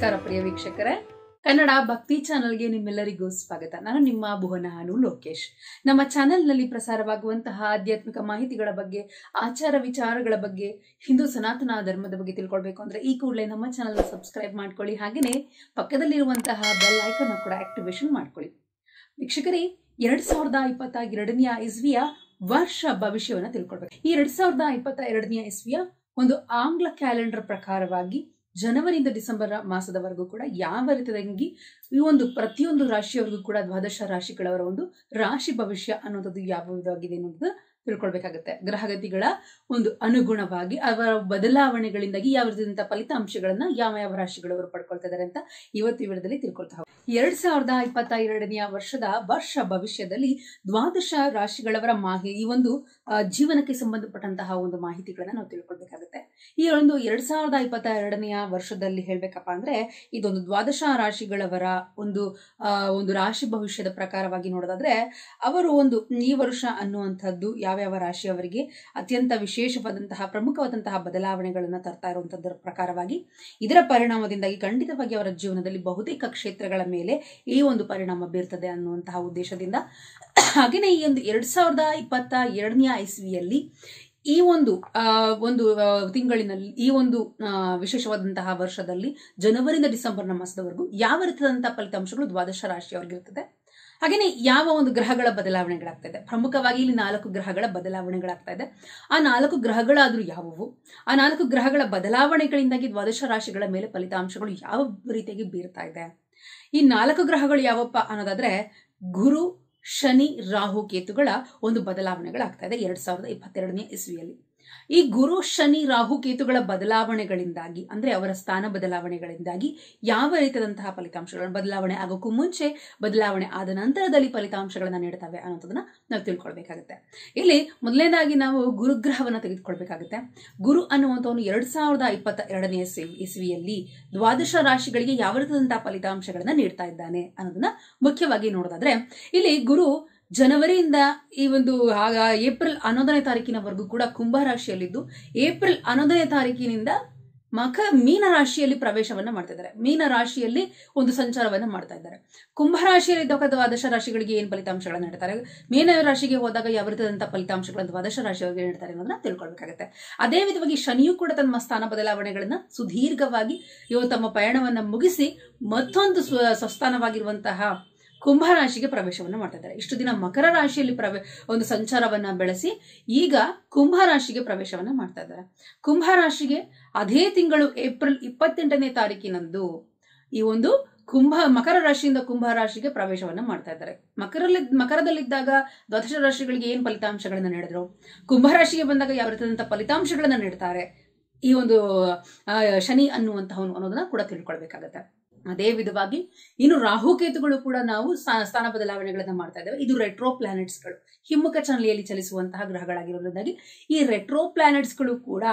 ನಮಸ್ಕಾರ ಪ್ರಿಯ ವೀಕ್ಷಕರೇ ಕನ್ನಡ ಭಕ್ತಿ ಚಾನೆಲ್ಗೆ ನಿಮ್ಮೆಲ್ಲರಿಗೂ ಸ್ವಾಗತ ನಾನು ನಿಮ್ಮ ಭುವನ ಹಾನು ಲೋಕೇಶ್ ನಮ್ಮ ಚಾನೆಲ್ನಲ್ಲಿ ಪ್ರಸಾರವಾಗುವಂತಹ ಆಧ್ಯಾತ್ಮಿಕ ಮಾಹಿತಿಗಳ ಬಗ್ಗೆ ಆಚಾರ ವಿಚಾರಗಳ ಬಗ್ಗೆ ಹಿಂದೂ ಸನಾತನ ಧರ್ಮದ ಬಗ್ಗೆ ತಿಳ್ಕೊಳ್ಬೇಕು ಅಂದ್ರೆ ಈ ಕೂಡಲೇ ನಮ್ಮ ಚಾನೆಲ್ನ ಸಬ್ಸ್ಕ್ರೈಬ್ ಮಾಡ್ಕೊಳ್ಳಿ ಹಾಗೆಯೇ ಪಕ್ಕದಲ್ಲಿರುವಂತಹ ಬೆಲ್ ಐಕನ್ ಕೂಡ ಆಕ್ಟಿವೇಶನ್ ಮಾಡ್ಕೊಳ್ಳಿ ವೀಕ್ಷಕರೇ ಎರಡ್ ಸಾವಿರದ ಇಪ್ಪತ್ತ ಎರಡನೆಯ ಇಸ್ವಿಯ ವರ್ಷ ಭವಿಷ್ಯವನ್ನ ತಿಳ್ಕೊಳ್ಬೇಕು ಈ ಎರಡ್ ಸಾವಿರದ ಇಪ್ಪತ್ತ ಎರಡನೆಯ ಇಸ್ವಿಯ ಒಂದು ಆಂಗ್ಲ ಕ್ಯಾಲೆಂಡರ್ ಪ್ರಕಾರವಾಗಿ ಜನವರಿಯಿಂದ ಡಿಸೆಂಬರ್ ಮಾಸದವರೆಗೂ ಕೂಡ ಯಾವ ರೀತಿಯಾಗಿ ಈ ಒಂದು ಪ್ರತಿಯೊಂದು ರಾಶಿಯವರೆಗೂ ಕೂಡ ದ್ವಾದಶ ರಾಶಿಗಳವರ ಒಂದು ರಾಶಿ ಭವಿಷ್ಯ ಅನ್ನೋದು ಯಾವ ವಿಧವಾಗಿದೆ ಅನ್ನೋದು ತಿಳ್ಕೊಳ್ಬೇಕಾಗುತ್ತೆ ಗ್ರಹಗತಿಗಳ ಒಂದು ಅನುಗುಣವಾಗಿ ಅವರ ಬದಲಾವಣೆಗಳಿಂದಾಗಿ ಯಾವ ರೀತಿಯಾದಂತಹ ಫಲಿತಾಂಶಗಳನ್ನ ಯಾವ ಯಾವ ರಾಶಿಗಳವರು ಪಡ್ಕೊಳ್ತಾ ಇದಾರೆ ಅಂತ ಇವತ್ತು ಈ ವಿಡಿಯೋದಲ್ಲಿ ತಿಳ್ಕೊಳ್ತಾ ಹೋಗೋಣ ಎರಡ್ ಸಾವಿರದ ಇಪ್ಪತ್ತ ಎರಡನೆಯ ವರ್ಷದ ವರ್ಷ ಭವಿಷ್ಯದಲ್ಲಿ ದ್ವಾದಶ ರಾಶಿಗಳವರ ಮಾಹಿ ಈ ಒಂದು ಆ, ಜೀವನಕ್ಕೆ ಸಂಬಂಧಪಟ್ಟಂತಹ ಒಂದು ಮಾಹಿತಿಗಳನ್ನ ನಾವು ತಿಳ್ಕೊಳ್ಬೇಕಾಗುತ್ತೆ ಈ ಒಂದು ಎರಡ್ ಸಾವಿರದ ಇಪ್ಪತ್ತ ಎರಡನೆಯ ವರ್ಷದಲ್ಲಿ ಹೇಳ್ಬೇಕಪ್ಪ ಅಂದ್ರೆ ಇದೊಂದು ದ್ವಾದಶ ರಾಶಿಗಳವರ ಒಂದು ಆ, ಒಂದು ರಾಶಿ ಭವಿಷ್ಯದ ಪ್ರಕಾರವಾಗಿ ನೋಡೋದಾದ್ರೆ ಅವರು ಒಂದು ಈ ವರ್ಷ ಅನ್ನುವಂಥದ್ದು ಯಾವ್ಯಾವ ರಾಶಿಯವರಿಗೆ ಅತ್ಯಂತ ವಿಶೇಷವಾದಂತಹ ಪ್ರಮುಖವಾದಂತಹ ಬದಲಾವಣೆಗಳನ್ನ ತರ್ತಾ ಇರುವಂತದ್ದರ ಪ್ರಕಾರವಾಗಿ ಇದರ ಪರಿಣಾಮದಿಂದಾಗಿ ಖಂಡಿತವಾಗಿ ಅವರ ಜೀವನದಲ್ಲಿ ಬಹುತೇಕ ಕ್ಷೇತ್ರಗಳ ಮೇಲೆ ಈ ಒಂದು ಪರಿಣಾಮ ಬೀರ್ತದೆ ಅನ್ನುವಂತಹ ಉದ್ದೇಶದಿಂದ ಹಾಗೆಯೇ ಈ ಒಂದು ಎರಡ್ ಸಾವಿರದ ಇಪ್ಪತ್ತ ಎರಡನೆಯ ಇಸ್ವಿಯಲ್ಲಿ ಈ ಒಂದು ಆ, ಒಂದು ಆ, ತಿಂಗಳಿನಲ್ಲಿ ಈ ಒಂದು ಆ, ವಿಶೇಷವಾದಂತಹ ವರ್ಷದಲ್ಲಿ ಜನವರಿಯಿಂದ ಡಿಸೆಂಬರ್ನ ಮಾಸದವರೆಗೂ ಯಾವ ರೀತಿಯಾದಂತಹ ಫಲಿತಾಂಶಗಳು ದ್ವಾದಶ ರಾಶಿಯವರಿಗಿರ್ತದೆ ಹಾಗೇನೆ ಯಾವ ಒಂದು ಗ್ರಹಗಳ ಬದಲಾವಣೆಗಳಾಗ್ತಾ ಇದೆ ಪ್ರಮುಖವಾಗಿ ಇಲ್ಲಿ ನಾಲ್ಕು ಗ್ರಹಗಳ ಬದಲಾವಣೆಗಳಾಗ್ತಾ ಇದೆ ಆ ನಾಲ್ಕು ಗ್ರಹಗಳಾದ್ರೂ ಯಾವುವು ಆ ನಾಲ್ಕು ಗ್ರಹಗಳ ಬದಲಾವಣೆಗಳಿಂದಾಗಿ ದ್ವಾದಶ ರಾಶಿಗಳ ಮೇಲೆ ಫಲಿತಾಂಶಗಳು ಯಾವ ರೀತಿಯಾಗಿ ಬೀರ್ತಾ ಇದೆ ಈ ನಾಲ್ಕು ಗ್ರಹಗಳು ಯಾವಪ್ಪ ಅನ್ನೋದಾದ್ರೆ ಗುರು ಶನಿ ರಾಹು ಕೇತುಗಳ ಒಂದು ಬದಲಾವಣೆಗಳಾಗ್ತಾ ಇದೆ ಎರಡ್ ಸಾವಿರದ ಇಪ್ಪತ್ತೆರಡನೇ ಇಸ್ವಿಯಲ್ಲಿ ಈ ಗುರು ಶನಿ ರಾಹು ಕೇತುಗಳ ಬದಲಾವಣೆಗಳಿಂದಾಗಿ ಅಂದ್ರೆ ಅವರ ಸ್ಥಾನ ಬದಲಾವಣೆಗಳಿಂದಾಗಿ ಯಾವ ರೀತಿಯಾದಂತಹ ಫಲಿತಾಂಶಗಳ ಬದಲಾವಣೆ ಆಗೋಕ್ಕೂ ಮುಂಚೆ ಬದಲಾವಣೆ ಆದ ನಂತರದಲ್ಲಿ ಫಲಿತಾಂಶಗಳನ್ನ ನೀಡ್ತವೆ ಅನ್ನೋದನ್ನ ನಾವು ತಿಳ್ಕೊಳ್ಬೇಕಾಗುತ್ತೆ ಇಲ್ಲಿ ಮೊದಲನೇದಾಗಿ ನಾವು ಗುರುಗ್ರಹವನ್ನ ತೆಗೆದುಕೊಳ್ಬೇಕಾಗುತ್ತೆ ಗುರು ಅನ್ನುವಂಥವನು ಎರಡ್ ಸಾವಿರದ ಇಪ್ಪತ್ತ ಎರಡನೇ ಇಸ್ವಿ- ಇಸ್ವಿಯಲ್ಲಿ ದ್ವಾದಶ ರಾಶಿಗಳಿಗೆ ಯಾವ ರೀತಿಯಾದಂತಹ ಫಲಿತಾಂಶಗಳನ್ನ ನೀಡ್ತಾ ಇದ್ದಾನೆ ಅನ್ನೋದನ್ನ ಮುಖ್ಯವಾಗಿ ನೋಡೋದಾದ್ರೆ ಇಲ್ಲಿ ಗುರು ಜನವರಿಯಿಂದ ಈ ಒಂದು ಆಗ ಏಪ್ರಿಲ್ ಹನ್ನೊಂದನೇ ತಾರೀಕಿನವರೆಗೂ ಕೂಡ ಕುಂಭ ರಾಶಿಯಲ್ಲಿದ್ದು ಏಪ್ರಿಲ್ ಹನ್ನೊಂದನೇ ತಾರೀಕಿನಿಂದ ಮಖ ಮೀನ ರಾಶಿಯಲ್ಲಿ ಪ್ರವೇಶವನ್ನ ಮಾಡ್ತಾ ಇದ್ದಾರೆ ಮೀನ ರಾಶಿಯಲ್ಲಿ ಒಂದು ಸಂಚಾರವನ್ನ ಮಾಡ್ತಾ ಇದ್ದಾರೆ ಕುಂಭ ರಾಶಿಯಲ್ಲಿ ಇದ್ದಾಗ ದ್ವಾದಶ ರಾಶಿಗಳಿಗೆ ಏನ್ ಫಲಿತಾಂಶಗಳನ್ನ ನೀಡ್ತಾರೆ ಮೀನ ರಾಶಿಗೆ ಹೋದಾಗ ಯಾವ ರೀತಿಯಾದಂತಹ ಫಲಿತಾಂಶಗಳನ್ನು ದ್ವಾದಶ ರಾಶಿಯವರಿಗೆ ನೀಡ್ತಾರೆ ಅನ್ನೋದನ್ನ ತಿಳ್ಕೊಳ್ಬೇಕಾಗುತ್ತೆ ಅದೇ ವಿಧವಾಗಿ ಶನಿಯು ಕೂಡ ತಮ್ಮ ಸ್ಥಾನ ಬದಲಾವಣೆಗಳನ್ನ ಸುದೀರ್ಘವಾಗಿ ಇವು ತಮ್ಮ ಪಯಣವನ್ನ ಮುಗಿಸಿ ಮತ್ತೊಂದು ಸ್ವ ಸ್ವಸ್ಥಾನವಾಗಿರುವಂತಹ ಕುಂಭ ರಾಶಿಗೆ ಪ್ರವೇಶವನ್ನು ಮಾಡ್ತಾ ಇದ್ದಾರೆ ಇಷ್ಟು ದಿನ ಮಕರ ರಾಶಿಯಲ್ಲಿ ಪ್ರವೇ ಒಂದು ಸಂಚಾರವನ್ನ ಬೆಳೆಸಿ ಈಗ ಕುಂಭ ರಾಶಿಗೆ ಪ್ರವೇಶವನ್ನ ಮಾಡ್ತಾ ಇದ್ದಾರೆ ಕುಂಭ ರಾಶಿಗೆ ಅದೇ ತಿಂಗಳು ಏಪ್ರಿಲ್ ಇಪ್ಪತ್ತೆಂಟನೇ ತಾರೀಕಿನಂದು ಈ ಒಂದು ಕುಂಭ ಮಕರ ರಾಶಿಯಿಂದ ಕುಂಭ ರಾಶಿಗೆ ಪ್ರವೇಶವನ್ನ ಮಾಡ್ತಾ ಇದ್ದಾರೆ ಮಕರಲ್ಲಿ ಮಕರದಲ್ಲಿದ್ದಾಗ ದ್ವಾದಶ ರಾಶಿಗಳಿಗೆ ಏನ್ ಫಲಿತಾಂಶಗಳನ್ನ ನೀಡಿದ್ರು ಕುಂಭ ರಾಶಿಗೆ ಬಂದಾಗ ಯಾವ ರೀತಿಯಾದಂತಹ ಫಲಿತಾಂಶಗಳನ್ನ ನೀಡ್ತಾರೆ ಈ ಒಂದು ಆ, ಶನಿ ಅನ್ನುವಂತಹವನು ಅನ್ನೋದನ್ನ ಕೂಡ ತಿಳ್ಕೊಳ್ಬೇಕಾಗತ್ತೆ ಅದೇ ವಿಧವಾಗಿ ಇನ್ನು ರಾಹುಕೇತುಗಳು ಕೂಡ ನಾವು ಸ್ಥಾ- ಸ್ಥಾನ ಬದಲಾವಣೆಗಳನ್ನ ಮಾಡ್ತಾ ಇದ್ದೇವೆ ಇದು ರೆಟ್ರೋ ಪ್ಲಾನೆಟ್ಸ್ಗಳು ಹಿಮ್ಮುಖ ಚಾನಲಿಯಲ್ಲಿ ಚಲಿಸುವಂತಹ ಗ್ರಹಗಳಾಗಿರೋದ್ರಿಂದಾಗಿ ಈ ರೆಟ್ರೋ ಪ್ಲಾನೆಟ್ಸ್ಗಳು ಕೂಡ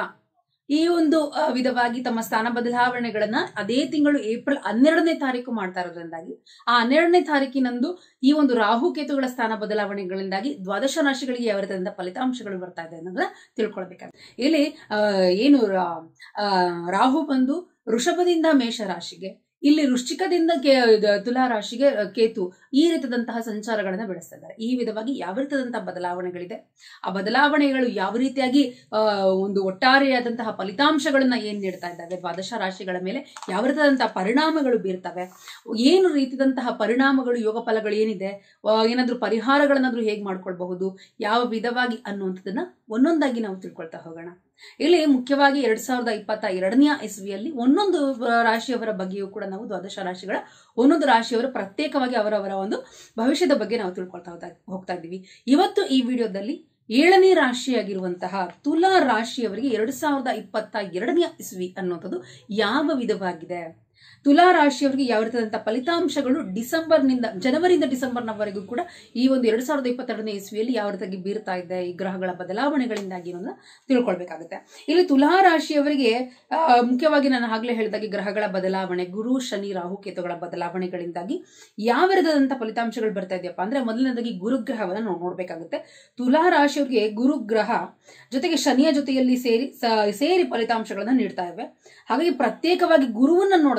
ಈ ಒಂದು ಆ, ವಿಧವಾಗಿ ತಮ್ಮ ಸ್ಥಾನ ಬದಲಾವಣೆಗಳನ್ನ ಅದೇ ತಿಂಗಳು ಏಪ್ರಿಲ್ ಹನ್ನೆರಡನೇ ತಾರೀಕು ಮಾಡ್ತಾ ಇರೋದ್ರಿಂದಾಗಿ ಆ ಹನ್ನೆರಡನೇ ತಾರೀಕಿನಂದು ಈ ಒಂದು ರಾಹುಕೇತುಗಳ ಸ್ಥಾನ ಬದಲಾವಣೆಗಳಿಂದಾಗಿ ದ್ವಾದಶ ರಾಶಿಗಳಿಗೆ ಯಾವ ರೀತಿಯಾದ ಫಲಿತಾಂಶಗಳು ಬರ್ತಾ ಇದೆ ಅನ್ನೋದನ್ನ ತಿಳ್ಕೊಳ್ಬೇಕಾಗುತ್ತೆ ಇಲ್ಲಿ ಆ, ಏನು ರಾ- ಆ, ರಾಹು ಬಂದು ವೃಷಭದಿಂದ ಮೇಷ ರಾಶಿಗೆ ಇಲ್ಲಿ ವೃಶ್ಚಿಕದಿಂದ ಕೇ ಇದು ತುಲಾ ರಾಶಿಗೆ ಅ, ಕೇತು ಈ ರೀತಿಯಾದಂತಹ ಸಂಚಾರಗಳನ್ನ ಬೆಳೆಸ್ತಾ ಇದ್ದಾರೆ ಈ ವಿಧವಾಗಿ ಯಾವ ರೀತಿಯಾದಂತಹ ಬದಲಾವಣೆಗಳಿದೆ ಆ ಬದಲಾವಣೆಗಳು ಯಾವ ರೀತಿಯಾಗಿ ಆ, ಒಂದು ಒಟ್ಟಾರೆಯಾದಂತಹ ಫಲಿತಾಂಶಗಳನ್ನ ಏನ್ ನೀಡ್ತಾ ಇದ್ದಾವೆ ದ್ವಾದಶ ರಾಶಿಗಳ ಮೇಲೆ ಯಾವ ರೀತಿಯಾದಂತಹ ಪರಿಣಾಮಗಳು ಬೀರ್ತವೆ ಏನು ರೀತಿಯಾದಂತಹ ಪರಿಣಾಮಗಳು ಯೋಗ ಫಲಗಳು ಏನಿದೆ ಆ, ಏನಾದ್ರೂ ಪರಿಹಾರಗಳನ್ನಾದ್ರೂ ಹೇಗ್ ಮಾಡ್ಕೊಳ್ಬಹುದು ಯಾವ ವಿಧವಾಗಿ ಅನ್ನುವಂಥದ್ದನ್ನ ಒಂದೊಂದಾಗಿ ನಾವು ತಿಳ್ಕೊಳ್ತಾ ಹೋಗೋಣ ಇಲ್ಲಿ ಮುಖ್ಯವಾಗಿ ಎರಡ್ ಸಾವಿರದ ಇಪ್ಪತ್ತ ಎರಡನೆಯ ಇಸ್ವಿಯಲ್ಲಿ ಒಂದೊಂದು ಆ, ರಾಶಿಯವರ ಬಗ್ಗೆಯೂ ಕೂಡ ನಾವು ದ್ವಾದಶ ರಾಶಿಗಳ ಒಂದೊಂದು ರಾಶಿಯವರು ಪ್ರತ್ಯೇಕವಾಗಿ ಅವರವರ ಒಂದು ಭವಿಷ್ಯದ ಬಗ್ಗೆ ನಾವು ತಿಳ್ಕೊಳ್ತಾ ಹೋಗ್ತಾ- ಹೋಗ್ತಾ ಇದ್ದೀವಿ ಇವತ್ತು ಈ ವಿಡಿಯೋದಲ್ಲಿ ಏಳನೇ ರಾಶಿಯಾಗಿರುವಂತಹ ತುಲಾ ರಾಶಿಯವರಿಗೆ ಎರಡ್ ಸಾವಿರದ ಇಪ್ಪತ್ತ ಎರಡನೆಯ ಇಸ್ವಿ ಅನ್ನುವಂಥದ್ದು ಯಾವ ವಿಧವಾಗಿದೆ ತುಲಾ ರಾಶಿಯವರಿಗೆ ಯಾವ ರೀತಿಯಾದಂತಹ ಫಲಿತಾಂಶಗಳು ಡಿಸೆಂಬರ್ನಿಂದ ಜನವರಿಯಿಂದ ಡಿಸೆಂಬರ್ನವರೆಗೂ ಕೂಡ ಈ ಒಂದು ಎರಡ್ ಸಾವಿರದ ಇಪ್ಪತ್ತೆರಡನೇ ಇಸ್ವಿಯಲ್ಲಿ ಯಾವ ರೀತಿಯಾಗಿ ಬೀರ್ತಾ ಇದೆ ಈ ಗ್ರಹಗಳ ಬದಲಾವಣೆಗಳಿಂದಾಗಿ ಅನ್ನೋದನ್ನ ತಿಳ್ಕೊಳ್ಬೇಕಾಗುತ್ತೆ ಇಲ್ಲಿ ತುಲಾ ರಾಶಿಯವರಿಗೆ ಆ, ಮುಖ್ಯವಾಗಿ ನಾನು ಆಗ್ಲೇ ಹೇಳಿದಾಗೆ ಗ್ರಹಗಳ ಬದಲಾವಣೆ ಗುರು ಶನಿ ರಾಹು ಕೇತುಗಳ ಬದಲಾವಣೆಗಳಿಂದಾಗಿ ಯಾವ ರೀತಿಯಾದಂತಹ ಫಲಿತಾಂಶಗಳು ಬರ್ತಾ ಇದೆಯಪ್ಪ ಅಂದ್ರೆ ಮೊದಲನೇದಾಗಿ ಗುರುಗ್ರಹವನ್ನ ನಾವು ನೋಡ್ಬೇಕಾಗುತ್ತೆ ತುಲಾ ರಾಶಿಯವರಿಗೆ ಗುರುಗ್ರಹ ಜೊತೆಗೆ ಶನಿಯ ಜೊತೆಯಲ್ಲಿ ಸೇರಿ ಸ- ಸೇರಿ ಫಲಿತಾಂಶಗಳನ್ನ ನೀಡ್ತಾ ಇವೆ ಹಾಗಾಗಿ ಪ್ರತ್ಯೇಕವಾಗಿ ಗುರುವನ್ನ ನೋಡಿದಾಗ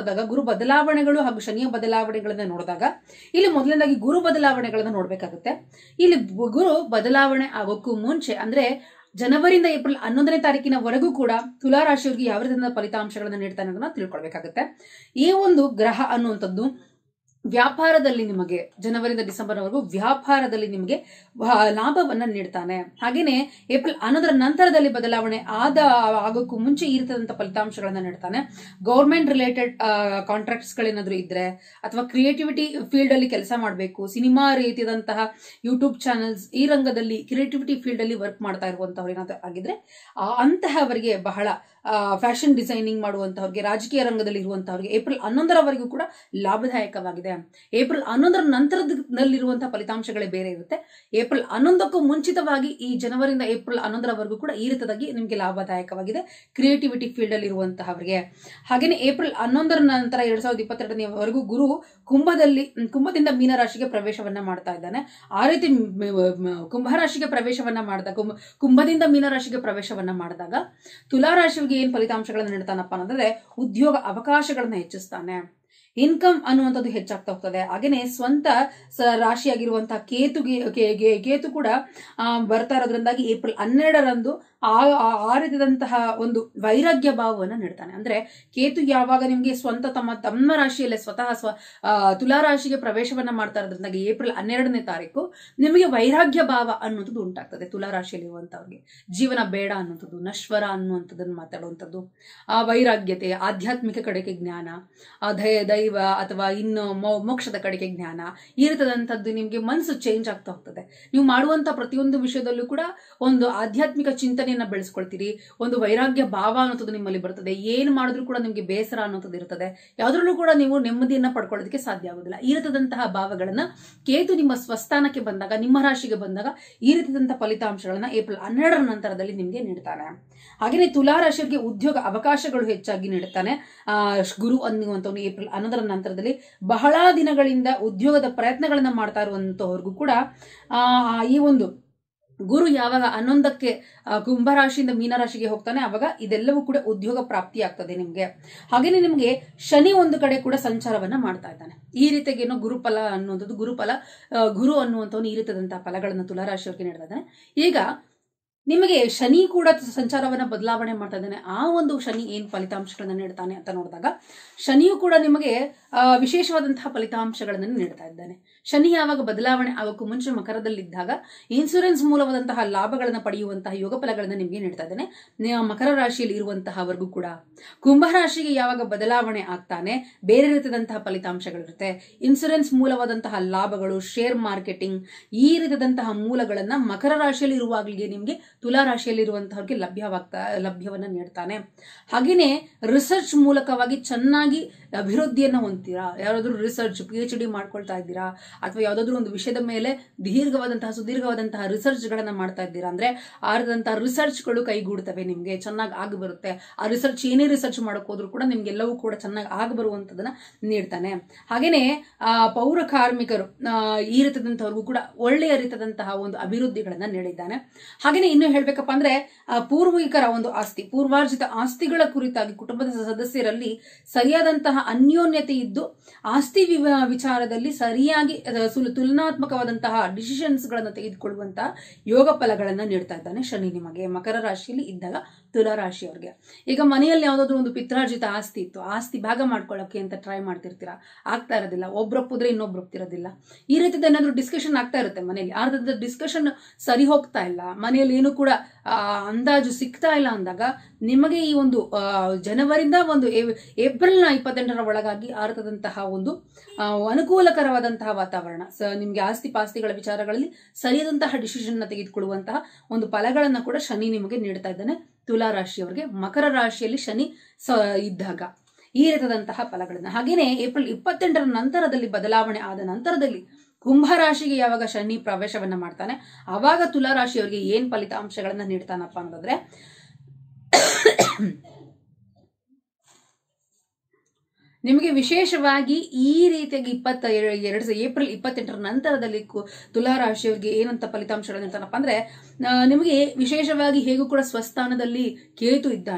ನೋಡಿದಾಗ ಗುರು ಬದಲಾವಣೆಗಳು ಹಾಗೂ ಶನಿಯ ಬದಲಾವಣೆಗಳನ್ನ ನೋಡಿದಾಗ ಇಲ್ಲಿ ಮೊದಲನೇದಾಗಿ ಗುರು ಬದಲಾವಣೆಗಳನ್ನ ನೋಡ್ಬೇಕಾಗುತ್ತೆ ಇಲ್ಲಿ ಬು- ಗುರು ಬದಲಾವಣೆ ಆಗೋಕ್ಕೂ ಮುಂಚೆ ಅಂದ್ರೆ ಜನವರಿಯಿಂದ ಏಪ್ರಿಲ್ ಹನ್ನೊಂದನೇ ತಾರೀಕಿನವರೆಗೂ ಕೂಡ ತುಲಾ ರಾಶಿಯವರಿಗೆ ಯಾವ ರೀತಿಯ ಫಲಿತಾಂಶಗಳನ್ನ ನೀಡ್ತಾನೆ ಅನ್ನೋದನ್ನ ತಿಳ್ಕೊಳ್ಬೇಕಾಗುತ್ತೆ ಈ ಒಂದು ಗ್ರಹ ಅನ್ನುವಂಥದ್ದು ವ್ಯಾಪಾರದಲ್ಲಿ ನಿಮಗೆ ಜನವರಿಯಿಂದ ಡಿಸೆಂಬರ್ವರೆಗೂ ವ್ಯಾಪಾರದಲ್ಲಿ ನಿಮಗೆ ವ- ಲಾಭವನ್ನ ನೀಡ್ತಾನೆ ಹಾಗೇನೆ ಏಪ್ರಿಲ್ ಹನ್ನೊಂದರ ನಂತರದಲ್ಲಿ ಬದಲಾವಣೆ ಆದ ಆಗೋಕ್ಕೂ ಮುಂಚೆ ಈ ರೀತಿಯಾದಂಥ ಫಲಿತಾಂಶಗಳನ್ನ ನೀಡ್ತಾನೆ ಗೌರ್ಮೆಂಟ್ ರಿಲೇಟೆಡ್ ಕಾಂಟ್ರಾಕ್ಟ್ಸ್ ಗಳೇನಾದ್ರೂ ಇದ್ರೆ ಅಥವಾ ಕ್ರಿಯೇಟಿವಿಟಿ ಫೀಲ್ಡ್ ಅಲ್ಲಿ ಕೆಲಸ ಮಾಡಬೇಕು ಸಿನಿಮಾ ರೀತಿಯಾದಂತಹ ಯೂಟ್ಯೂಬ್ ಚಾನೆಲ್ಸ್ ಈ ರಂಗದಲ್ಲಿ ಕ್ರಿಯೇಟಿವಿಟಿ ಫೀಲ್ಡ್ ಅಲ್ಲಿ ವರ್ಕ್ ಮಾಡ್ತಾ ಇರುವಂತವ್ರು ಏನಾದ್ರು ಆಗಿದ್ರೆ ಆ ಅಂತಹವರಿಗೆ ಬಹಳ ಫ್ಯಾಷನ್ ಡಿಸೈನಿಂಗ್ ಮಾಡುವಂತವ್ರಿಗೆ ರಾಜಕೀಯ ರಂಗದಲ್ಲಿ ಇರುವಂತವ್ರಿಗೆ ಏಪ್ರಿಲ್ ಹನ್ನೊಂದರವರೆಗೂ ಕೂಡ ಲಾಭದಾಯಕವಾಗಿದೆ ಏಪ್ರಿಲ್ ಹನ್ನೊಂದರ ನಂತರದಲ್ಲಿರುವಂತಹ ಫಲಿತಾಂಶಗಳೇ ಬೇರೆ ಇರುತ್ತೆ ಏಪ್ರಿಲ್ ಹನ್ನೊಂದಕ್ಕೂ ಮುಂಚಿತವಾಗಿ ಈ ಜನವರಿಯಿಂದ ಏಪ್ರಿಲ್ ಹನ್ನೊಂದರವರೆಗೂ ಕೂಡ ಈ ರೀತಿಯಾಗಿ ನಿಮಗೆ ಲಾಭದಾಯಕವಾಗಿದೆ ಕ್ರಿಯೇಟಿವಿಟಿ ಫೀಲ್ಡ್ ಅಲ್ಲಿ ಇರುವಂತಹವರಿಗೆ ಹಾಗೇನೆ ಏಪ್ರಿಲ್ ಹನ್ನೊಂದರ ನಂತರ ಎರಡ್ ಸಾವಿರದ ಇಪ್ಪತ್ತೆರಡನೆಯವರೆಗೂ ಗುರು ಕುಂಭದಲ್ಲಿ ಕುಂಭದಿಂದ ಮೀನರಾಶಿಗೆ ಪ್ರವೇಶವನ್ನ ಮಾಡ್ತಾ ಇದ್ದಾನೆ ಆ ರೀತಿ ಮ್- ಮ್- ಕುಂಭರಾಶಿಗೆ ಪ್ರವೇಶವನ್ನ ಮಾಡಿದಾಗ ಕುಂಭ ಕುಂಭದಿಂದ ಮೀನರಾಶಿಗೆ ಪ್ರವೇಶವನ್ನ ಮಾಡಿದಾಗ ತುಲಾರಾಶಿಗೆ ಏನ್ ಫಲಿತಾಂಶಗಳನ್ನ ನೀಡ್ತಾನಪ್ಪ ಅನ್ನೋದ್ರೆ ಉದ್ಯೋಗ ಅವಕಾಶಗಳನ್ನ ಹೆಚ್ಚಿಸ್ತಾನೆ ಇನ್ಕಮ್ ಅನ್ನುವಂಥದ್ದು ಹೆಚ್ಚಾಗ್ತಾ ಹೋಗ್ತದೆ ಹಾಗೇನೆ ಸ್ವಂತ ಸ- ರಾಶಿಯಾಗಿರುವಂತಹ ಕೇತುಗೆ ಕೇ- ಕೇ- ಕೇತು ಕೂಡ ಆ, ಬರ್ತಾ ಇರೋದ್ರಿಂದಾಗಿ ಏಪ್ರಿಲ್ ಹನ್ನೆರಡರಂದು ಆ ಆ- ಆ ರೀತಿಯಾದಂತಹ ಒಂದು ವೈರಾಗ್ಯ ಭಾವವನ್ನು ನೀಡ್ತಾನೆ ಅಂದ್ರೆ ಕೇತು ಯಾವಾಗ ನಿಮ್ಗೆ ಸ್ವಂತ ತಮ್ಮ ತಮ್ಮ ರಾಶಿಯಲ್ಲೇ ಸ್ವತಃ ಸ್ವ ಆ, ತುಲಾ ರಾಶಿಗೆ ಪ್ರವೇಶವನ್ನ ಮಾಡ್ತಾ ಇರೋದ್ರಿಂದಾಗಿ ಏಪ್ರಿಲ್ ಹನ್ನೆರಡನೇ ತಾರೀಕು ನಿಮಗೆ ವೈರಾಗ್ಯ ಭಾವ ಅನ್ನುವಂಥದ್ದು ಉಂಟಾಗ್ತದೆ ತುಲಾ ರಾಶಿಯಲ್ಲಿರುವಂತವ್ರಿಗೆ ಜೀವನ ಬೇಡ ಅನ್ನುವಂಥದ್ದು ನಶ್ವರ ಅನ್ನುವಂಥದ್ದನ್ನು ಮಾತಾಡುವಂಥದ್ದು ಆ ವೈರಾಗ್ಯತೆ ಆಧ್ಯಾತ್ಮಿಕ ಕಡೆಗೆ ಜ್ಞಾನ ಆ ದಯ ದೈವ ಅಥವಾ ಇನ್ನು ಮೋ- ಮೋಕ್ಷದ ಕಡೆಗೆ ಜ್ಞಾನ ಈ ರೀತಿಯಾದಂಥದ್ದು ನಿಮಗೆ ಮನಸ್ಸು ಚೇಂಜ್ ಆಗ್ತಾ ಹೋಗ್ತದೆ ನೀವು ಮಾಡುವಂತ ಪ್ರತಿಯೊಂದು ವಿಷಯದಲ್ಲೂ ಕೂಡ ಒಂದು ಆಧ್ಯಾತ್ಮಿಕ ಚಿಂತನೆಯನ್ನ ಬೆಳೆಸ್ಕೊಳ್ತೀರಿ ಒಂದು ವೈರಾಗ್ಯ ಭಾವ ಅನ್ನೋದು ನಿಮ್ಮಲ್ಲಿ ಬರ್ತದೆ ಏನು ಮಾಡಿದ್ರು ಕೂಡ ನಿಮಗೆ ಬೇಸರ ಅನ್ನೋದು ಇರ್ತದೆ ಯಾವ್ದ್ರಲ್ಲೂ ಕೂಡ ನೀವು ನೆಮ್ಮದಿಯನ್ನ ಪಡ್ಕೊಳ್ಳೋದಕ್ಕೆ ಸಾಧ್ಯ ಆಗೋದಿಲ್ಲ ಈ ರೀತಿಯಾದಂತಹ ಭಾವಗಳನ್ನ ಕೇತು ನಿಮ್ಮ ಸ್ವಸ್ಥಾನಕ್ಕೆ ಬಂದಾಗ ನಿಮ್ಮ ರಾಶಿಗೆ ಬಂದಾಗ ಈ ರೀತಿಯಾದಂತಹ ಫಲಿತಾಂಶಗಳನ್ನ ಏಪ್ರಿಲ್ ಹನ್ನೆರಡರ ನಂತರದಲ್ಲಿ ನಿಮಗೆ ನೀಡ್ತಾನೆ ಹಾಗೆಯೇ ತುಲಾ ರಾಶಿಯವರಿಗೆ ಉದ್ಯೋಗ ಅವಕಾಶಗಳು ಹೆಚ್ಚಾಗಿ ನೀಡುತ್ತಾನೆ ಆ, ಗುರು ಅನ್ನುವಂಥವ್ನು ಏಪ್ರಿಲ್ ಹನ್ನೊಂದರ ನಂತರದಲ್ಲಿ ಬಹಳ ದಿನಗಳಿಂದ ಉದ್ಯೋಗದ ಪ್ರಯತ್ನಗಳನ್ನ ಮಾಡ್ತಾ ಇರುವಂತವ್ರಿಗೂ ಕೂಡ ಆ, ಈ ಒಂದು ಗುರು ಯಾವಾಗ ಹನ್ನೊಂದಕ್ಕೆ ಆ, ಕುಂಭರಾಶಿಯಿಂದ ಮೀನರಾಶಿಗೆ ಹೋಗ್ತಾನೆ ಅವಾಗ ಇದೆಲ್ಲವೂ ಕೂಡ ಉದ್ಯೋಗ ಪ್ರಾಪ್ತಿ ಆಗ್ತದೆ ನಿಮ್ಗೆ ಹಾಗೇನೆ ನಿಮ್ಗೆ ಶನಿ ಒಂದು ಕಡೆ ಕೂಡ ಸಂಚಾರವನ್ನ ಮಾಡ್ತಾ ಇದ್ದಾನೆ ಈ ರೀತಿಯಾಗಿ ಏನೋ ಗುರುಫಲ ಅನ್ನುವಂಥದ್ದು ಗುರುಫಲ ಆ, ಗುರು ಅನ್ನುವಂಥವ್ನು ಈ ರೀತಿಯಾದಂತಹ ಫಲಗಳನ್ನು ತುಲಾರಾಶಿಯವರಿಗೆ ನೀಡ್ತಾ ಇದ್ದಾನೆ ಈಗ ನಿಮಗೆ ಶನಿ ಕೂಡ ಸಂಚಾರವನ್ನ ಬದಲಾವಣೆ ಮಾಡ್ತಾ ಇದ್ದಾನೆ ಆ ಒಂದು ಶನಿ ಏನ್ ಫಲಿತಾಂಶಗಳನ್ನ ನೀಡ್ತಾನೆ ಅಂತ ನೋಡಿದಾಗ ಶನಿಯು ಕೂಡ ನಿಮಗೆ ಆ, ವಿಶೇಷವಾದಂತಹ ಫಲಿತಾಂಶಗಳನ್ನು ನೀಡ್ತಾ ಇದ್ದಾನೆ ಶನಿ ಯಾವಾಗ ಬದಲಾವಣೆ ಆಗೋಕ್ಕೂ ಮುಂಚೆ ಮಕರದಲ್ಲಿದ್ದಾಗ ಇನ್ಸೂರೆನ್ಸ್ ಮೂಲವಾದಂತಹ ಲಾಭಗಳನ್ನು ಪಡೆಯುವಂತಹ ಯೋಗ ಫಲಗಳನ್ನು ನಿಮಗೆ ನೀಡ್ತಾ ಇದ್ದಾನೆ ನಿ- ಮಕರ ರಾಶಿಯಲ್ಲಿ ಇರುವಂತಹವರೆಗೂ ಕೂಡ ಕುಂಭರಾಶಿಗೆ ಯಾವಾಗ ಬದಲಾವಣೆ ಆಗ್ತಾನೆ ಬೇರೆ ರೀತಿಯಾದಂತಹ ಫಲಿತಾಂಶಗಳಿರುತ್ತೆ ಇನ್ಸೂರೆನ್ಸ್ ಮೂಲವಾದಂತಹ ಲಾಭಗಳು ಶೇರ್ ಮಾರ್ಕೆಟಿಂಗ್ ಈ ರೀತಿಯಾದಂತಹ ಮೂಲಗಳನ್ನ ಮಕರ ರಾಶಿಯಲ್ಲಿ ಇರುವಾಗಲಿಗೆ ನಿಮಗೆ ತುಲಾ ರಾಶಿಯಲ್ಲಿ ಇರುವಂತಹವ್ರಿಗೆ ಲಭ್ಯವಾಗ್ತಾ ಲಭ್ಯವನ್ನ ನೀಡ್ತಾನೆ ಹಾಗೇನೆ ರಿಸರ್ಚ್ ಮೂಲಕವಾಗಿ ಚೆನ್ನಾಗಿ ಅಭಿವೃದ್ಧಿಯನ್ನ ಹೊಂದ್ತೀರಾ ಯಾರಾದ್ರೂ ರಿಸರ್ಚ್ ಪಿ ಎಚ್ ಡಿ ಮಾಡ್ಕೊಳ್ತಾ ಇದ್ದೀರಾ ಅಥವಾ ಯಾವ್ದಾದ್ರು ಒಂದು ವಿಷಯದ ಮೇಲೆ ದೀರ್ಘವಾದಂತಹ ಸುದೀರ್ಘವಾದಂತಹ ರಿಸರ್ಚ್ ಗಳನ್ನ ಮಾಡ್ತಾ ಇದ್ದೀರಾ ಅಂದ್ರೆ ಆದಂತಹ ರಿಸರ್ಚ್ಗಳು ಕೈಗೂಡ್ತವೆ ನಿಮ್ಗೆ ಚೆನ್ನಾಗಿ ಆಗಿ ಬರುತ್ತೆ ಆ ರಿಸರ್ಚ್ ಏನೇ ರಿಸರ್ಚ್ ಮಾಡಕ್ ಹೋದ್ರು ಕೂಡ ನಿಮ್ಗೆಲ್ಲವೂ ಕೂಡ ಚೆನ್ನಾಗಿ ಆಗಿ ಬರುವಂತದನ್ನ ನೀಡ್ತಾನೆ ಹಾಗೇನೆ ಆ ಪೌರ ಕಾರ್ಮಿಕರು ಆ, ಈ ರೀತಿಯಾದಂತವ್ರಿಗೂ ಕೂಡ ಒಳ್ಳೆಯ ರೀತಿಯಾದಂತಹ ಒಂದು ಅಭಿವೃದ್ಧಿಗಳನ್ನ ನೀಡಿದ್ದಾನೆ ಹಾಗೇನೆ ಇನ್ನು ಹೇಳ್ಬೇಕಪ್ಪ ಅಂದ್ರೆ ಆ, ಪೂರ್ವಿಕರ ಒಂದು ಆಸ್ತಿ ಪೂರ್ವಾರ್ಜಿತ ಆಸ್ತಿಗಳ ಕುರಿತಾಗಿ ಕುಟುಂಬದ ಸದಸ್ಯರಲ್ಲಿ ಸರಿಯಾದಂತಹ ಅನ್ಯೋನ್ಯತೆ ಇದ್ದು ಆಸ್ತಿ ವಿವ- ವಿಚಾರದಲ್ಲಿ ಸರಿಯಾಗಿ ಅದ ಸುಲ್- ತುಲನಾತ್ಮಕವಾದಂತಹ ಡಿಸಿಷನ್ಸ್ ಗಳನ್ನು ತೆಗೆದುಕೊಳ್ಳುವಂತಹ ಯೋಗ ಫಲಗಳನ್ನ ನೀಡ್ತಾ ಇದ್ದಾನೆ ಶನಿ ನಿಮಗೆ ಮಕರ ರಾಶಿಯಲ್ಲಿ ಇದ್ದಾಗ ತುಲಾ ರಾಶಿಯವರಿಗೆ ಈಗ ಮನೆಯಲ್ಲಿ ಯಾವ್ದಾದ್ರು ಒಂದು ಪಿತ್ರಾರ್ಜಿತ ಆಸ್ತಿ ಇತ್ತು ಆಸ್ತಿ ಭಾಗ ಮಾಡ್ಕೊಳ್ಳೋಕೆ ಅಂತ ಟ್ರೈ ಮಾಡ್ತಿರ್ತೀರಾ ಆಗ್ತಾ ಇರೋದಿಲ್ಲ ಒಬ್ರೊಪ್ಪಿದ್ರೆ ಇನ್ನೊಬ್ರು ಒಪ್ತಿರೋದಿಲ್ಲ ಈ ರೀತಿದ ಏನಾದ್ರು ಡಿಸ್ಕಷನ್ ಆಗ್ತಾ ಇರುತ್ತೆ ಮನೆಯಲ್ಲಿ ಆದ್ರೆ ಡಿಸ್ಕಷನ್ ಸರಿ ಹೋಗ್ತಾ ಇಲ್ಲ ಮನೆಯಲ್ಲಿ ಏನು ಕೂಡ ಆ, ಅಂದಾಜು ಸಿಗ್ತಾ ಇಲ್ಲ ಅಂದಾಗ ನಿಮಗೆ ಈ ಒಂದು ಆ, ಜನವರಿಂದ ಒಂದು ಏ- ಏಪ್ರಿಲ್ನ ಇಪ್ಪತ್ತೆಂಟರ ಒಳಗಾಗಿ ಆರ್ತದಂತಹ ಒಂದು ಆ, ಅನುಕೂಲಕರವಾದಂತಹ ವಾತಾವರಣ ಸ ನಿಮ್ಗೆ ಆಸ್ತಿ ಪಾಸ್ತಿಗಳ ವಿಚಾರಗಳಲ್ಲಿ ಸರಿಯಾದಂತಹ ಡಿಸಿಷನ್ ತೆಗೆದುಕೊಳ್ಳುವಂತಹ ಒಂದು ಫಲಗಳನ್ನ ಕೂಡ ಶನಿ ನಿಮಗೆ ನೀಡ್ತಾ ಇದ್ದಾನೆ ತುಲಾ ರಾಶಿಯವರಿಗೆ ಮಕರ ರಾಶಿಯಲ್ಲಿ ಶನಿ ಸ ಇದ್ದಾಗ ಈ ರೀತಿಯಾದಂತಹ ಫಲಗಳನ್ನ ಹಾಗೇನೆ ಏಪ್ರಿಲ್ ಇಪ್ಪತ್ತೆಂಟರ ನಂತರದಲ್ಲಿ ಬದಲಾವಣೆ ಆದ ನಂತರದಲ್ಲಿ ಕುಂಭರಾಶಿಗೆ ಯಾವಾಗ ಶನಿ ಪ್ರವೇಶವನ್ನ ಮಾಡ್ತಾನೆ ಅವಾಗ ತುಲಾ ರಾಶಿಯವರಿಗೆ ಏನ್ ಫಲಿತಾಂಶಗಳನ್ನ ನೀಡ್ತಾನಪ್ಪ ಅನ್ನೋದಾದ್ರೆ ನಿಮಗೆ ವಿಶೇಷವಾಗಿ ಈ ರೀತಿಯಾಗಿ ಇಪ್ಪತ್ತ ಎರಡು ಏಪ್ರಿಲ್ ಇಪ್ಪತ್ತೆಂಟರ ನಂತರದಲ್ಲಿ ಕು- ತುಲಾ ರಾಶಿಯವರಿಗೆ ಏನಂತ ಫಲಿತಾಂಶಗಳು ನೀಡ್ತಾನಪ್ಪ ಅಂದ್ರೆ ಆ, ನಿಮಗೆ ವಿಶೇಷವಾಗಿ ಹೇಗೂ ಕೂಡ ಸ್ವಸ್ಥಾನದಲ್ಲಿ ಕೇತು ಇದ್ದಾನೆ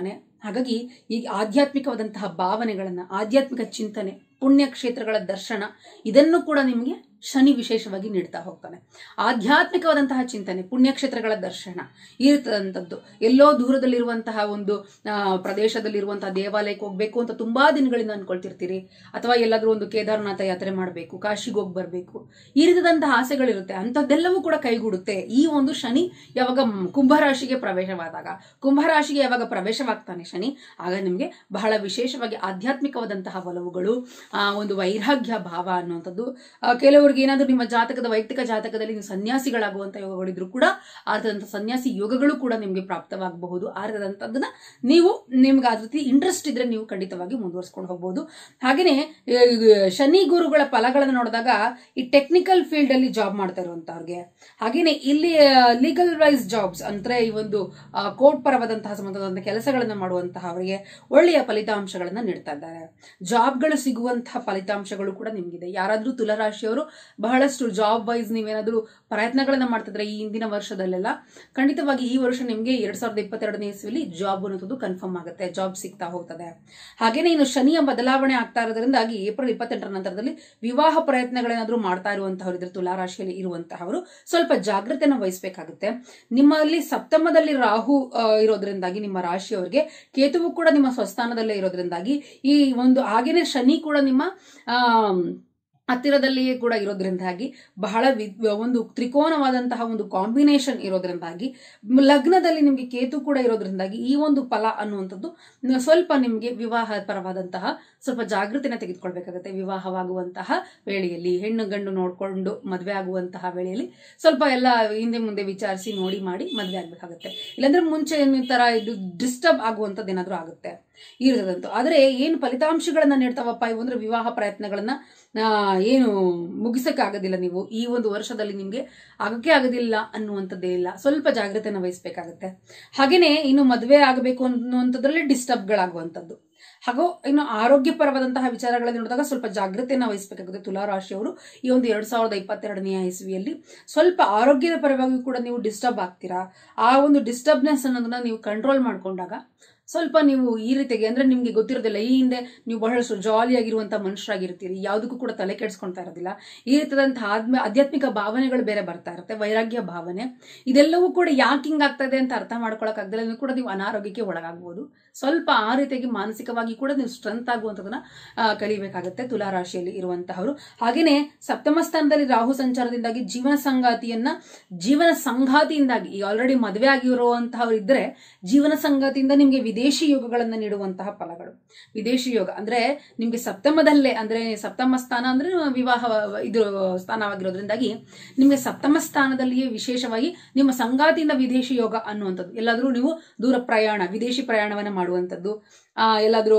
ಹಾಗಾಗಿ ಈ ಆಧ್ಯಾತ್ಮಿಕವಾದಂತಹ ಭಾವನೆಗಳನ್ನ ಆಧ್ಯಾತ್ಮಿಕ ಚಿಂತನೆ ಪುಣ್ಯ ಕ್ಷೇತ್ರಗಳ ದರ್ಶನ ಇದನ್ನು ಕೂಡ ನಿಮಗೆ ಶನಿ ವಿಶೇಷವಾಗಿ ನೀಡ್ತಾ ಹೋಗ್ತಾನೆ ಆಧ್ಯಾತ್ಮಿಕವಾದಂತಹ ಚಿಂತನೆ ಪುಣ್ಯಕ್ಷೇತ್ರಗಳ ದರ್ಶನ ಇರ್ತದಂಥದ್ದು ಎಲ್ಲೋ ದೂರದಲ್ಲಿರುವಂತಹ ಒಂದು ಆ, ಪ್ರದೇಶದಲ್ಲಿರುವಂತಹ ದೇವಾಲಯಕ್ಕೆ ಹೋಗ್ಬೇಕು ಅಂತ ತುಂಬಾ ದಿನಗಳಿಂದ ಅನ್ಕೊಳ್ತಿರ್ತೀರಿ ಅಥವಾ ಎಲ್ಲಾದ್ರೂ ಒಂದು ಕೇದಾರನಾಥ ಯಾತ್ರೆ ಮಾಡಬೇಕು ಕಾಶಿಗೆ ಹೋಗಿ ಬರಬೇಕು ಈ ರೀತಿಯಾದಂತಹ ಆಸೆಗಳಿರುತ್ತೆ ಅಂಥದ್ದೆಲ್ಲವೂ ಕೂಡ ಕೈಗೂಡುತ್ತೆ ಈ ಒಂದು ಶನಿ ಯಾವಾಗ ಮ್, ಕುಂಭರಾಶಿಗೆ ಪ್ರವೇಶವಾದಾಗ ಕುಂಭರಾಶಿಗೆ ಯಾವಾಗ ಪ್ರವೇಶವಾಗ್ತಾನೆ ಶನಿ ಆಗ ನಿಮಗೆ ಬಹಳ ವಿಶೇಷವಾಗಿ ಆಧ್ಯಾತ್ಮಿಕವಾದಂತಹ ಒಲವುಗಳು ಆ ಒಂದು ವೈರಾಗ್ಯ ಭಾವ ಅನ್ನುವಂಥದ್ದು ಆ, ಕೆಲವರಿಗೆ ಏನಾದ್ರೂ ನಿಮ್ಮ ಜಾತಕದ ವೈಯಕ್ತಿಕ ಜಾತಕದಲ್ಲಿ ನೀವು ಸನ್ಯಾಸಿಗಳಾಗುವಂತ ಯೋಗಗಳಿದ್ರು ಕೂಡ ಆ ರೀತಿಯಾದಂಥ ಸನ್ಯಾಸಿ ಯೋಗಗಳು ಕೂಡ ನಿಮಗೆ ಪ್ರಾಪ್ತವಾಗಬಹುದು ಆ ರೀತಿಯಾದಂಥದ್ದನ್ನ ನೀವು ನಿಮ್ಗೆ ಅದ್ರ ರೀತಿ ಇಂಟ್ರೆಸ್ಟ್ ಇದ್ರೆ ನೀವು ಖಂಡಿತವಾಗಿ ಮುಂದುವರ್ಸ್ಕೊಂಡು ಹೋಗ್ಬೋದು ಹಾಗೇನೆ ಈ ಶನಿ ಗುರುಗಳ ಫಲಗಳನ್ನು ನೋಡಿದಾಗ ಈ ಟೆಕ್ನಿಕಲ್ ಫೀಲ್ಡ್ ಅಲ್ಲಿ ಜಾಬ್ ಮಾಡ್ತಾ ಇರುವಂತವ್ರಿಗೆ ಹಾಗೇನೆ ಇಲ್ಲಿ ಲೀಗಲ್ ವೈಸ್ ಜಾಬ್ಸ್ ಅಂದ್ರೆ ಈ ಒಂದು ಕೋರ್ಟ್ ಪರವಾದಂತಹ ಸಂಬಂಧವಾದಂತಹ ಕೆಲಸಗಳನ್ನು ಮಾಡುವಂತಹ ಅವರಿಗೆ ಒಳ್ಳೆಯ ಫಲಿತಾಂಶಗಳನ್ನ ನೀಡ್ತಾ ಇದ್ದಾರೆ ಜಾಬ್ಗಳು ಸಿಗುವಂತಹ ಫಲಿತಾಂಶಗಳು ಕೂಡ ನಿಮ್ಗಿದೆ ಯಾರಾದ್ರೂ ತುಲರಾಶಿಯವರು ಬಹಳಷ್ಟು ಜಾಬ್ ವೈಸ್ ನೀವೇನಾದ್ರೂ ಪ್ರಯತ್ನಗಳನ್ನ ಮಾಡ್ತಿದ್ರೆ ಈ ಹಿಂದಿನ ವರ್ಷದಲ್ಲೆಲ್ಲ ಖಂಡಿತವಾಗಿ ಈ ವರ್ಷ ನಿಮಗೆ ಎರಡ್ ಸಾವಿರದ ಇಪ್ಪತ್ತೆರಡನೇ ಇಸ್ವಿಲಿ ಜಾಬ್ ಅನ್ನೋದು ಕನ್ಫರ್ಮ್ ಆಗುತ್ತೆ ಜಾಬ್ ಸಿಗ್ತಾ ಹೋಗ್ತದೆ ಹಾಗೇನೆ ಇನ್ನು ಶನಿಯ ಬದಲಾವಣೆ ಆಗ್ತಾ ಇರೋದ್ರಿಂದಾಗಿ ಏಪ್ರಿಲ್ ಇಪ್ಪತ್ತೆಂಟರ ನಂತರದಲ್ಲಿ ವಿವಾಹ ಪ್ರಯತ್ನಗಳೇನಾದ್ರೂ ಮಾಡ್ತಾ ಇರುವಂತಹವರು ಇದ್ರೆ ತುಲಾರಾಶಿಯಲ್ಲಿ ಇರುವಂತಹವರು ಸ್ವಲ್ಪ ಜಾಗ್ರತೆಯನ್ನು ವಹಿಸಬೇಕಾಗುತ್ತೆ ನಿಮ್ಮಲ್ಲಿ ಸಪ್ತಮದಲ್ಲಿ ರಾಹು ಆ, ಇರೋದ್ರಿಂದಾಗಿ ನಿಮ್ಮ ರಾಶಿಯವರಿಗೆ ಕೇತುವು ಕೂಡ ನಿಮ್ಮ ಸ್ವಸ್ಥಾನದಲ್ಲೇ ಇರೋದ್ರಿಂದಾಗಿ ಈ ಒಂದು ಹಾಗೇನೆ ಶನಿ ಕೂಡ ನಿಮ್ಮ ಆ ಹತ್ತಿರದಲ್ಲಿಯೇ ಕೂಡ ಇರೋದ್ರಿಂದಾಗಿ ಬಹಳ ವಿ ಒಂದು ತ್ರಿಕೋನವಾದಂತಹ ಒಂದು ಕಾಂಬಿನೇಷನ್ ಇರೋದ್ರಿಂದಾಗಿ ಲಗ್ನದಲ್ಲಿ ನಿಮಗೆ ಕೇತು ಕೂಡ ಇರೋದ್ರಿಂದಾಗಿ ಈ ಒಂದು ಫಲ ಅನ್ನುವಂಥದ್ದು ಸ್ವಲ್ಪ ನಿಮಗೆ ವಿವಾಹ ಪರವಾದಂತಹ ಸ್ವಲ್ಪ ಜಾಗೃತಿನ ತೆಗೆದುಕೊಳ್ಬೇಕಾಗುತ್ತೆ ವಿವಾಹವಾಗುವಂತಹ ವೇಳೆಯಲ್ಲಿ ಹೆಣ್ಣು ಗಂಡು ನೋಡ್ಕೊಂಡು ಮದುವೆ ಆಗುವಂತಹ ವೇಳೆಯಲ್ಲಿ ಸ್ವಲ್ಪ ಎಲ್ಲ ಹಿಂದೆ ಮುಂದೆ ವಿಚಾರಿಸಿ ನೋಡಿ ಮಾಡಿ ಮದುವೆ ಆಗ್ಬೇಕಾಗುತ್ತೆ ಇಲ್ಲಾಂದ್ರೆ ಮುಂಚೆ ಈ ತರ ಇದು ಡಿಸ್ಟರ್ಬ್ ಆಗುವಂಥದ್ದು ಏನಾದ್ರೂ ಆಗುತ್ತೆ ಇರೋದಂತೂ ಆದರೆ ಏನು ಫಲಿತಾಂಶಗಳನ್ನ ನೀಡ್ತಾವಪ್ಪ ಇವು ಅಂದ್ರೆ ವಿವಾಹ ಪ್ರಯತ್ನಗಳನ್ನ ಆ, ಏನು ಮುಗಿಸಕ್ಕಾಗೋದಿಲ್ಲ ನೀವು ಈ ಒಂದು ವರ್ಷದಲ್ಲಿ ನಿಮ್ಗೆ ಆಗಕ್ಕೆ ಆಗೋದಿಲ್ಲ ಅನ್ನುವಂಥದ್ದೇ ಇಲ್ಲ ಸ್ವಲ್ಪ ಜಾಗ್ರತೆನ ವಹಿಸ್ಬೇಕಾಗತ್ತೆ ಹಾಗೇನೆ ಇನ್ನು ಮದುವೆ ಆಗಬೇಕು ಅನ್ನುವಂಥದ್ರಲ್ಲಿ ಡಿಸ್ಟರ್ಬ್ಗಳಾಗುವಂಥದ್ದು ಹಾಗೂ ಇನ್ನು ಆರೋಗ್ಯಪರವಾದಂತಹ ವಿಚಾರಗಳಲ್ಲಿ ನೋಡಿದಾಗ ಸ್ವಲ್ಪ ಜಾಗ್ರತೆಯನ್ನು ವಹಿಸಬೇಕಾಗುತ್ತೆ ತುಲಾರಾಶಿಯವರು ಈ ಒಂದು ಎರಡ್ ಸಾವಿರದ ಇಪ್ಪತ್ತೆರಡನೆಯ ಇಸ್ವಿಯಲ್ಲಿ ಸ್ವಲ್ಪ ಆರೋಗ್ಯದ ಪರವಾಗಿ ಕೂಡ ನೀವು ಡಿಸ್ಟರ್ಬ್ ಆಗ್ತೀರಾ ಆ ಒಂದು ಡಿಸ್ಟರ್ಬ್ನೆಸ್ ಅನ್ನೋದನ್ನ ನೀವು ಕಂಟ್ರೋಲ್ ಮಾಡ್ಕೊಂಡಾಗ ಸ್ವಲ್ಪ ನೀವು ಈ ರೀತಿಗೆ ಅಂದ್ರೆ ನಿಮ್ಗೆ ಗೊತ್ತಿರೋದಿಲ್ಲ ಈ ಹಿಂದೆ ನೀವು ಬಹಳಷ್ಟು ಜಾಲಿಯಾಗಿರುವಂತಹ ಮನುಷ್ಯರಾಗಿರ್ತೀರಿ ಯಾವುದಕ್ಕೂ ಕೂಡ ತಲೆ ಕೆಡಿಸ್ಕೊಳ್ತಾ ಇರೋದಿಲ್ಲ ಈ ರೀತಿಯಾದಂತಹ ಆದ್ಮ ಆಧ್ಯಾತ್ಮಿಕ ಭಾವನೆಗಳು ಬೇರೆ ಬರ್ತಾ ಇರುತ್ತೆ ವೈರಾಗ್ಯ ಭಾವನೆ ಇದೆಲ್ಲವೂ ಕೂಡ ಯಾಕೆ ಹಿಂಗ್ ಆಗ್ತಾ ಇದೆ ಅಂತ ಅರ್ಥ ಮಾಡ್ಕೊಳಕ್ಕಾಗದಿಲ್ಲ ಕೂಡ ನೀವು ಅನಾರೋಗ್ಯಕ್ಕೆ ಒಳಗಾಗಬಹುದು ಸ್ವಲ್ಪ ಆ ರೀತಿಯಾಗಿ ಮಾನಸಿಕವಾಗಿ ಕೂಡ ನೀವು ಸ್ಟ್ರೆಂತ್ ಆಗುವಂಥದನ್ನ ಆ, ಕಲಿಬೇಕಾಗುತ್ತೆ ತುಲಾರಾಶಿಯಲ್ಲಿ ಇರುವಂತಹವರು ಹಾಗೇನೆ ಸಪ್ತಮ ಸ್ಥಾನದಲ್ಲಿ ರಾಹು ಸಂಚಾರದಿಂದಾಗಿ ಜೀವನ ಸಂಗಾತಿಯನ್ನ ಜೀವನ ಸಂಗಾತಿಯಿಂದಾಗಿ ಈಗ ಆಲ್ರೆಡಿ ಮದುವೆ ಆಗಿರುವಂತಹವ್ರು ಇದ್ರೆ ಜೀವನ ಸಂಗಾತಿಯಿಂದ ನಿಮ್ಗೆ ವಿದೇಶಿ ಯೋಗಗಳನ್ನ ನೀಡುವಂತಹ ಫಲಗಳು ವಿದೇಶಿ ಯೋಗ ಅಂದ್ರೆ ನಿಮ್ಗೆ ಸಪ್ತಮದಲ್ಲೇ ಅಂದ್ರೆ ಸಪ್ತಮ ಸ್ಥಾನ ಅಂದ್ರೆ ವಿವಾಹ ಇದು ಸ್ಥಾನವಾಗಿರೋದ್ರಿಂದಾಗಿ ನಿಮ್ಗೆ ಸಪ್ತಮ ಸ್ಥಾನದಲ್ಲಿಯೇ ವಿಶೇಷವಾಗಿ ನಿಮ್ಮ ಸಂಗಾತಿಯಿಂದ ವಿದೇಶಿ ಯೋಗ ಅನ್ನುವಂಥದ್ದು ಎಲ್ಲಾದ್ರೂ ನೀವು ದೂರ ಪ್ರಯಾಣ ವಿದೇಶಿ ಪ್ರಯಾಣವನ್ನ ಮಾಡುವಂಥದ್ದು ಆ, ಎಲ್ಲಾದ್ರೂ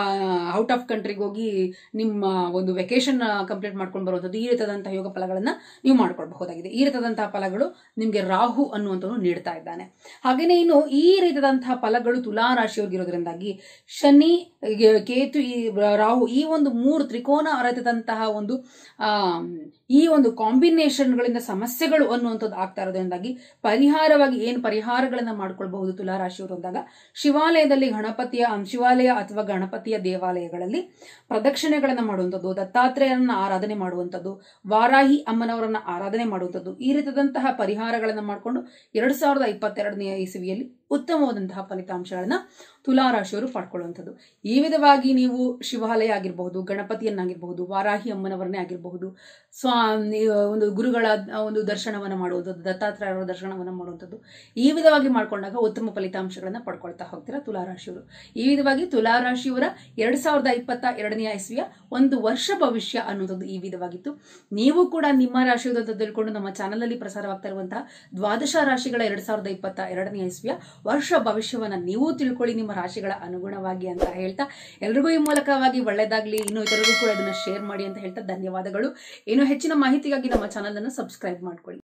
ಔಟ್ ಆಫ್ ಕಂಟ್ರಿಗೆ ಹೋಗಿ ನಿಮ್ಮ ಒಂದು ವೆಕೇಶನ್ ಕಂಪ್ಲೀಟ್ ಮಾಡ್ಕೊಂಡು ಬರುವಂಥದ್ದು ಈ ರೀತಿಯಾದಂತಹ ಯೋಗ ಫಲಗಳನ್ನ ನೀವು ಮಾಡ್ಕೊಳ್ಬಹುದಾಗಿದೆ ಈ ರೀತಿಯಾದಂತಹ ಫಲಗಳು ನಿಮ್ಗೆ ರಾಹು ಅನ್ನುವಂಥವ್ರು ನೀಡ್ತಾ ಇದ್ದಾನೆ ಹಾಗೇನೆ ಇನ್ನು ಈ ರೀತಿಯಾದಂತಹ ಫಲಗಳು ತುಲಾ ರಾಶಿಯವ್ರಿಗಿರೋದ್ರಿಂದಾಗಿ ಶನಿ ಗೆ- ಕೇತು ಈ ರಾಹು ಈ ಒಂದು ಮೂರು ತ್ರಿಕೋನ ಅರತದಂತಹ ಒಂದು ಆ ಈ ಒಂದು ಕಾಂಬಿನೇಷನ್ಗಳಿಂದ ಸಮಸ್ಯೆಗಳು ಅನ್ನುವಂಥದ್ದು ಆಗ್ತಾ ಇರೋದ್ರಿಂದಾಗಿ ಪರಿಹಾರವಾಗಿ ಏನು ಪರಿಹಾರಗಳನ್ನ ಮಾಡ್ಕೊಳ್ಬಹುದು ತುಲಾ ರಾಶಿಯವರು ಅಂದಾಗ ಶಿವಾಲಯದಲ್ಲಿ ಗಣಪತಿಯ ಶಿವಾಲಯ ಅಥವಾ ಗಣಪತಿಯ ದೇವಾಲಯಗಳಲ್ಲಿ ಪ್ರದಕ್ಷಿಣೆಗಳನ್ನ ಮಾಡುವಂಥದ್ದು ದತ್ತಾತ್ರೇಯರನ್ನ ಆರಾಧನೆ ಮಾಡುವಂಥದ್ದು ವಾರಾಹಿ ಅಮ್ಮನವರನ್ನ ಆರಾಧನೆ ಮಾಡುವಂಥದ್ದು ಈ ರೀತಿಯಾದಂತಹ ಪರಿಹಾರಗಳನ್ನ ಮಾಡಿಕೊಂಡು ಎರಡ್ ಸಾವಿರದ ಇಪ್ಪತ್ತೆರಡನೆಯ ಇಸವಿಯಲ್ಲಿ ಉತ್ತಮವಾದಂತಹ ಫಲಿತಾಂಶಗಳನ್ನ ತುಲಾರಾಶಿಯವರು ಪಡ್ಕೊಳ್ಳುವಂಥದ್ದು ಈ ವಿಧವಾಗಿ ನೀವು ಶಿವಾಲಯ ಆಗಿರಬಹುದು ಗಣಪತಿಯನ್ನಾಗಿರಬಹುದು ವಾರಾಹಿ ಅಮ್ಮನವರನ್ನೇ ಆಗಿರಬಹುದು ಸ್ವಾ ಒಂದು ಗುರುಗಳ ಒಂದು ದರ್ಶನವನ್ನು ಮಾಡುವಂಥದ್ದು ದತ್ತಾತ್ರೇಯರ ದರ್ಶನವನ್ನು ಮಾಡುವಂಥದ್ದು ಈ ವಿಧವಾಗಿ ಮಾಡ್ಕೊಂಡಾಗ ಉತ್ತಮ ಫಲಿತಾಂಶಗಳನ್ನ ಪಡ್ಕೊಳ್ತಾ ಹೋಗ್ತೀರಾ ತುಲಾರಾಶಿಯವರು ಈ ವಿಧವಾಗಿ ತುಲಾರಾಶಿಯವರ ಎರಡ್ ಸಾವಿರದ ಇಪ್ಪತ್ತ ಎರಡನೆಯ ಇಸ್ವಿಯ ಒಂದು ವರ್ಷ ಭವಿಷ್ಯ ಅನ್ನುವಂಥದ್ದು ಈ ವಿಧವಾಗಿತ್ತು ನೀವು ಕೂಡ ನಿಮ್ಮ ರಾಶಿಯುವುದು ಅಂತ ತಿಳ್ಕೊಂಡು ನಮ್ಮ ಚಾನಲ್ ಅಲ್ಲಿ ಪ್ರಸಾರವಾಗ್ತಾ ಇರುವಂತಹ ದ್ವಾದಶ ರಾಶಿಗಳ ಎರಡ್ ಸಾವಿರದ ಇಪ್ಪತ್ತ ಎರಡನೆಯ ಇಸ್ವಿಯ ವರ್ಷ ಭವಿಷ್ಯವನ್ನ ನೀವು ತಿಳ್ಕೊಳ್ಳಿ ನಿಮ್ಮ ರಾಶಿಗಳ ಅನುಗುಣವಾಗಿ ಅಂತ ಹೇಳ್ತಾ ಎಲ್ರಿಗೂ ಈ ಮೂಲಕವಾಗಿ ಒಳ್ಳೇದಾಗ್ಲಿ ಇನ್ನು ಇತರರಿಗೂ ಕೂಡ ಇದನ್ನ ಶೇರ್ ಮಾಡಿ ಅಂತ ಹೇಳ್ತಾ ಧನ್ಯವಾದಗಳು ಇನ್ನು ಹೆಚ್ಚಿನ ಮಾಹಿತಿಗಾಗಿ ನಮ್ಮ ಚಾನಲ್ ಅನ್ನು ಸಬ್ಸ್ಕ್ರೈಬ್ ಮಾಡ್ಕೊಳ್ಳಿ